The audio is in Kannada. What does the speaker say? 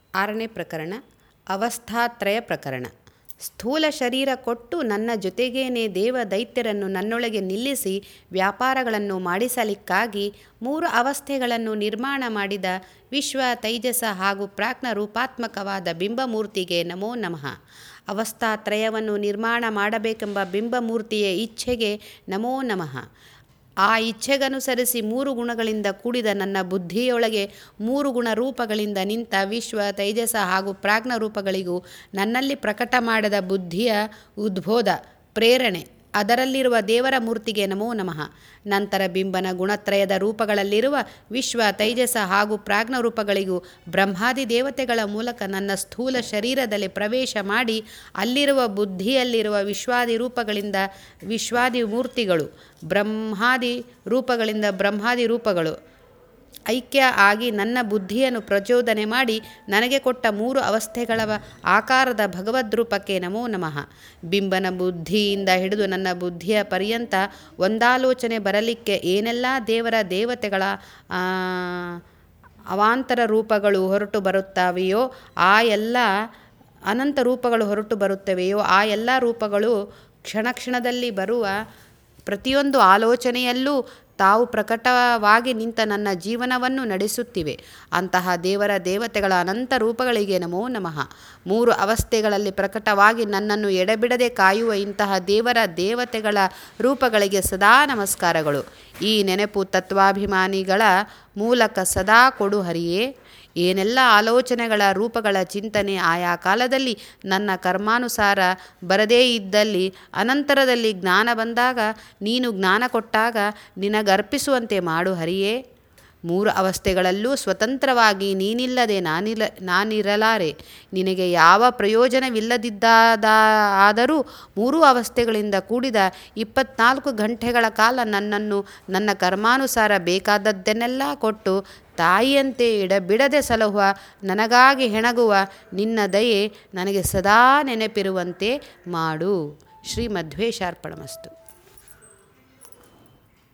ಆರನೇ ಪ್ರಕರಣ ಅವಸ್ಥಾತ್ರಯ ಪ್ರಕರಣ ಸ್ಥೂಲ ಶರೀರ ಕೊಟ್ಟು ನನ್ನ ಜೊತೆಗೇನೆ ದೇವ ದೈತ್ಯರನ್ನು ನನ್ನೊಳಗೆ ನಿಲ್ಲಿಸಿ ವ್ಯಾಪಾರಗಳನ್ನು ಮಾಡಿಸಲಿಕ್ಕಾಗಿ ಮೂರು ಅವಸ್ಥೆಗಳನ್ನು ನಿರ್ಮಾಣ ಮಾಡಿದ ವಿಶ್ವ ತೈಜಸ ಹಾಗೂ ಪ್ರಾಜ್ಞ ರೂಪಾತ್ಮಕವಾದ ಬಿಂಬಮೂರ್ತಿಗೆ ನಮೋ ನಮಃ ಅವಸ್ಥಾತ್ರಯವನ್ನು ನಿರ್ಮಾಣ ಮಾಡಬೇಕೆಂಬ ಬಿಂಬಮೂರ್ತಿಯ ಇಚ್ಛೆಗೆ ನಮೋ ನಮಃ ಆ ಇಚ್ಛೆಗನುಸರಿಸಿ ಮೂರು ಗುಣಗಳಿಂದ ಕೂಡಿದ ನನ್ನ ಬುದ್ಧಿಯೊಳಗೆ ಮೂರು ಗುಣ ರೂಪಗಳಿಂದ ನಿಂತ ವಿಶ್ವ ತೈಜಸ ಹಾಗೂ ಪ್ರಾಜ್ಞ ರೂಪಗಳಿಗೂ ನನ್ನಲ್ಲಿ ಪ್ರಕಟ ಮಾಡಿದ ಬುದ್ಧಿಯ ಉದ್ಬೋಧ ಪ್ರೇರಣೆ ಅದರಲ್ಲಿರುವ ದೇವರ ಮೂರ್ತಿಗೆ ನಮೋ ನಮಃ ನಂತರ ಬಿಂಬನ ಗುಣತ್ರಯದ ರೂಪಗಳಲ್ಲಿರುವ ವಿಶ್ವ ತೈಜಸ ಹಾಗೂ ಪ್ರಾಜ್ಞ ರೂಪಗಳಿಗೂ ಬ್ರಹ್ಮಾದಿ ದೇವತೆಗಳ ಮೂಲಕ ನನ್ನ ಸ್ಥೂಲ ಶರೀರದಲ್ಲಿ ಪ್ರವೇಶ ಮಾಡಿ ಅಲ್ಲಿರುವ ಬುದ್ಧಿಯಲ್ಲಿರುವ ವಿಶ್ವಾದಿ ರೂಪಗಳಿಂದ ವಿಶ್ವಾದಿ ಮೂರ್ತಿಗಳು ಬ್ರಹ್ಮಾದಿ ರೂಪಗಳಿಂದ ಬ್ರಹ್ಮಾದಿ ರೂಪಗಳು ಐಕ್ಯ ಆಗಿ ನನ್ನ ಬುದ್ಧಿಯನ್ನು ಪ್ರಚೋದನೆ ಮಾಡಿ ನನಗೆ ಕೊಟ್ಟ ಮೂರು ಅವಸ್ಥೆಗಳ ಆಕಾರದ ಭಗವದ್ರೂಪಕ್ಕೆ ನಮೋ ನಮಃ ಬಿಂಬನ ಬುದ್ಧಿಯಿಂದ ಹಿಡಿದು ನನ್ನ ಬುದ್ಧಿಯ ಪರ್ಯಂತ ಒಂದಾಲೋಚನೆ ಬರಲಿಕ್ಕೆ ಏನೆಲ್ಲ ದೇವರ ದೇವತೆಗಳ ಅವಾಂತರ ರೂಪಗಳು ಹೊರಟು ಬರುತ್ತವೆಯೋ ಆ ಎಲ್ಲ ಅನಂತ ರೂಪಗಳು ಹೊರಟು ಬರುತ್ತವೆಯೋ ಆ ಎಲ್ಲ ರೂಪಗಳು ಕ್ಷಣ ಕ್ಷಣದಲ್ಲಿ ಬರುವ ಪ್ರತಿಯೊಂದು ಆಲೋಚನೆಯಲ್ಲೂ ತಾವು ಪ್ರಕಟವಾಗಿ ನಿಂತ ನನ್ನ ಜೀವನವನ್ನು ನಡೆಸುತ್ತಿವೆ ಅಂತಹ ದೇವರ ದೇವತೆಗಳ ಅನಂತ ರೂಪಗಳಿಗೆ ನಮೋ ನಮಃ ಮೂರು ಅವಸ್ಥೆಗಳಲ್ಲಿ ಪ್ರಕಟವಾಗಿ ನನ್ನನ್ನು ಎಡೆಬಿಡದೆ ಕಾಯುವ ಇಂತಹ ದೇವರ ದೇವತೆಗಳ ರೂಪಗಳಿಗೆ ಸದಾ ನಮಸ್ಕಾರಗಳು ಈ ನೆನಪು ತತ್ವಾಭಿಮಾನಿಗಳ ಮೂಲಕ ಸದಾ ಕೊಡು ಹರಿಯೇ ಏನೆಲ್ಲ ಆಲೋಚನೆಗಳ ರೂಪಗಳ ಚಿಂತನೆ ಆಯಾ ಕಾಲದಲ್ಲಿ ನನ್ನ ಕರ್ಮಾನುಸಾರ ಬರದೇ ಇದ್ದಲ್ಲಿ ಅನಂತರದಲ್ಲಿ ಜ್ಞಾನ ಬಂದಾಗ ನೀನು ಜ್ಞಾನ ಕೊಟ್ಟಾಗ ನಿನಗರ್ಪಿಸುವಂತೆ ಮಾಡು ಹರಿಯೇ ಮೂರು ಅವಸ್ಥೆಗಳಲ್ಲೂ ಸ್ವತಂತ್ರವಾಗಿ ನೀನಿಲ್ಲದೆ ನಾನಿಲ್ಲ ನಾನಿರಲಾರೆ ನಿನಗೆ ಯಾವ ಪ್ರಯೋಜನವಿಲ್ಲದಿದ್ದಾದ ಆದರೂ ಮೂರೂ ಅವಸ್ಥೆಗಳಿಂದ ಕೂಡಿದ ಇಪ್ಪತ್ನಾಲ್ಕು ಗಂಟೆಗಳ ಕಾಲ ನನ್ನನ್ನು ನನ್ನ ಕರ್ಮಾನುಸಾರ ಬೇಕಾದದ್ದನ್ನೆಲ್ಲ ಕೊಟ್ಟು ತಾಯಿಯಂತೆ ಎಡಬಿಡದೆ ಸಲಹುವ ನನಗಾಗಿ ಹೆಣಗುವ ನಿನ್ನ ದಯೆ ನನಗೆ ಸದಾ ನೆನಪಿರುವಂತೆ ಮಾಡು ಶ್ರೀ ಮಧ್ವೇಶಾರ್ಪಣಮಸ್ತು